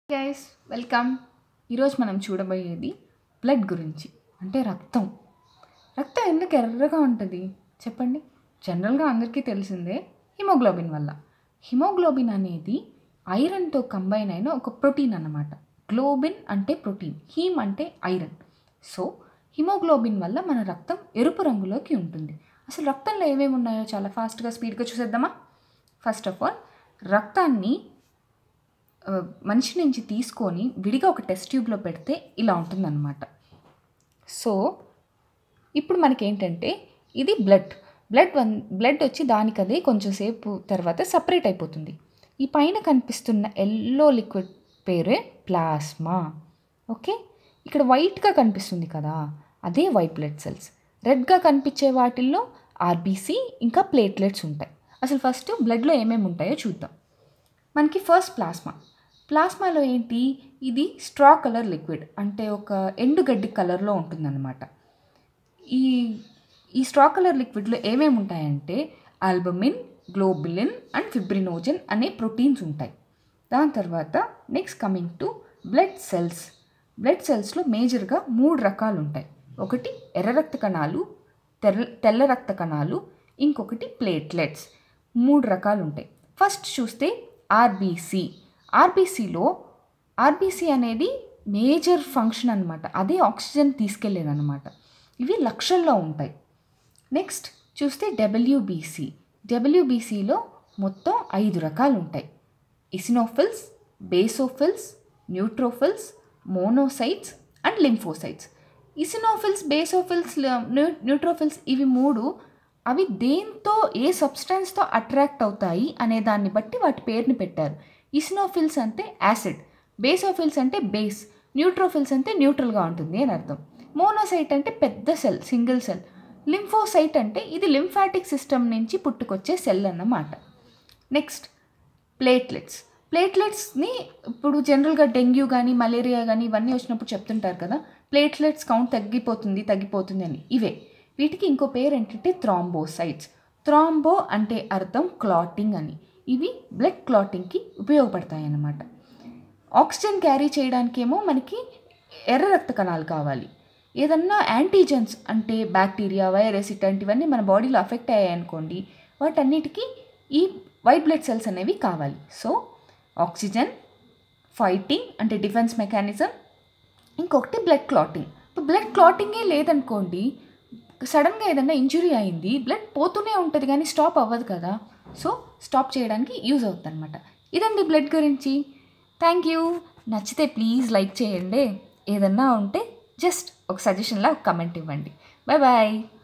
guys welcome ఈరోజు మనం చూడబోయేది బ్లడ్ గురించి అంటే రక్తం రక్తం ఎందుకు ఎర్రగా ఉంటుంది చెప్పండి జనరల్గా అందరికీ తెలిసిందే హిమోగ్లోబిన్ వల్ల హిమోగ్లోబిన్ అనేది ఐరన్తో కంబైన్ అయిన ఒక ప్రోటీన్ అన్నమాట గ్లోబిన్ అంటే ప్రోటీన్ హీమ్ అంటే ఐరన్ సో హిమోగ్లోబిన్ వల్ల మన రక్తం ఎరుపు రంగులోకి ఉంటుంది అసలు రక్తంలో ఏమేమి ఉన్నాయో చాలా ఫాస్ట్గా స్పీడ్గా చూసేద్దామా ఫస్ట్ ఆఫ్ ఆల్ రక్తాన్ని ఆ, మనిషి నుంచి తీసుకొని విడిగా ఒక టెస్ట్ ట్యూబ్లో పెడితే ఇలా ఉంటుందన్నమాట సో ఇప్పుడు మనకి ఏంటంటే ఇది బ్లడ్ బ్లడ్ వన్ బ్లడ్ వచ్చి దానికదే కొంచెం సేపు తర్వాత సపరేట్ అయిపోతుంది ఈ పైన కనిపిస్తున్న ఎల్లో లిక్విడ్ పేరే ప్లాస్మా ఓకే ఇక్కడ వైట్గా కనిపిస్తుంది కదా అదే వైట్ బ్లడ్ సెల్స్ రెడ్గా కనిపించే వాటిల్లో ఆర్బీసీ ఇంకా ప్లేట్లెట్స్ ఉంటాయి అసలు ఫస్ట్ బ్లడ్లో ఏమేమి ఉంటాయో చూద్దాం మనకి ఫస్ట్ ప్లాస్మా ప్లాస్మాలో ఏంటి ఇది స్ట్రా కలర్ లిక్విడ్ అంటే ఒక ఎండుగడ్డి కలర్లో ఉంటుందన్నమాట ఈ ఈ స్ట్రా కలర్ లిక్విడ్లో ఏమేమి ఉంటాయంటే ఆల్బమిన్ గ్లోబులిన్ అండ్ ఫిబ్రినోజన్ అనే ప్రోటీన్స్ ఉంటాయి దాని తర్వాత next coming to blood cells blood సెల్స్లో మేజర్గా మూడు రకాలు ఉంటాయి ఒకటి ఎర్ర రక్త కణాలు తెల్ల తెల్ల రక్త కణాలు ఇంకొకటి ప్లేట్లెట్స్ మూడు రకాలు ఉంటాయి ఫస్ట్ చూస్తే ఆర్బీసీ ఆర్బీసీలో ఆర్బీసీ అనేది మేజర్ ఫంక్షన్ అనమాట అదే ఆక్సిజన్ తీసుకెళ్ళేదన్నమాట ఇవి లక్షల్లో ఉంటాయి నెక్స్ట్ చూస్తే డబ్ల్యూబీసీ డబ్ల్యూబీసీలో మొత్తం ఐదు రకాలు ఉంటాయి eosinophils basophils neutrophils monocytes and lymphocytes eosinophils basophils neutrophils ఇవి మూడు అవి దేంతో ఏ సబ్స్టెన్స్తో అట్రాక్ట్ అవుతాయి అనే దాన్ని బట్టి వాటి పేరుని పెట్టారు ఇసినోఫిల్స్ అంటే యాసిడ్ బేసోఫిల్స్ అంటే బేస్ న్యూట్రోఫిల్స్ అంటే న్యూట్రల్గా ఉంటుంది అని అర్థం మోనోసైట్ అంటే పెద్ద సెల్ సింగిల్ సెల్ లింఫోసైట్ అంటే ఇది లింఫాటిక్ సిస్టమ్ నుంచి పుట్టుకొచ్చే సెల్ అన్నమాట నెక్స్ట్ ప్లేట్లెట్స్ ప్లేట్లెట్స్ని ఇప్పుడు జనరల్గా డెంగ్యూ కానీ మలేరియా కానీ ఇవన్నీ వచ్చినప్పుడు చెప్తుంటారు కదా ప్లేట్లెట్స్ కౌంట్ తగ్గిపోతుంది తగ్గిపోతుంది అని ఇవే వీటికి ఇంకో పేరు ఏంటంటే థ్రాంబోసైట్స్ థ్రాంబో అంటే అర్థం క్లాటింగ్ అని ఇవి బ్లడ్ క్లాటింగ్కి ఉపయోగపడతాయి అన్నమాట ఆక్సిజన్ క్యారీ చేయడానికేమో మనకి ఎర్ర రక్త కణాలు కావాలి ఏదన్నా యాంటీజెన్స్ అంటే బ్యాక్టీరియా వైరస్ ఇట్లాంటివన్నీ మన బాడీలో అఫెక్ట్ అయ్యాయి అనుకోండి వాటన్నిటికీ ఈ వైట్ బ్లడ్ సెల్స్ అనేవి కావాలి సో ఆక్సిజన్ ఫైటింగ్ అంటే డిఫెన్స్ మెకానిజం ఇంకొకటి బ్లడ్ క్లాటింగ్ ఇప్పుడు బ్లడ్ క్లాటింగే లేదనుకోండి సడన్గా ఏదైనా ఇంజురీ అయింది బ్లడ్ పోతూనే ఉంటుంది కానీ స్టాప్ అవ్వదు కదా సో స్టాప్ చేయడానికి యూజ్ అవుతుంది అనమాట ఇదండి బ్లడ్ గురించి థ్యాంక్ యూ నచ్చితే ప్లీజ్ లైక్ చేయండి ఏదన్నా ఉంటే జస్ట్ ఒక సజెషన్లా ఒక కమెంట్ ఇవ్వండి బాయ్ బాయ్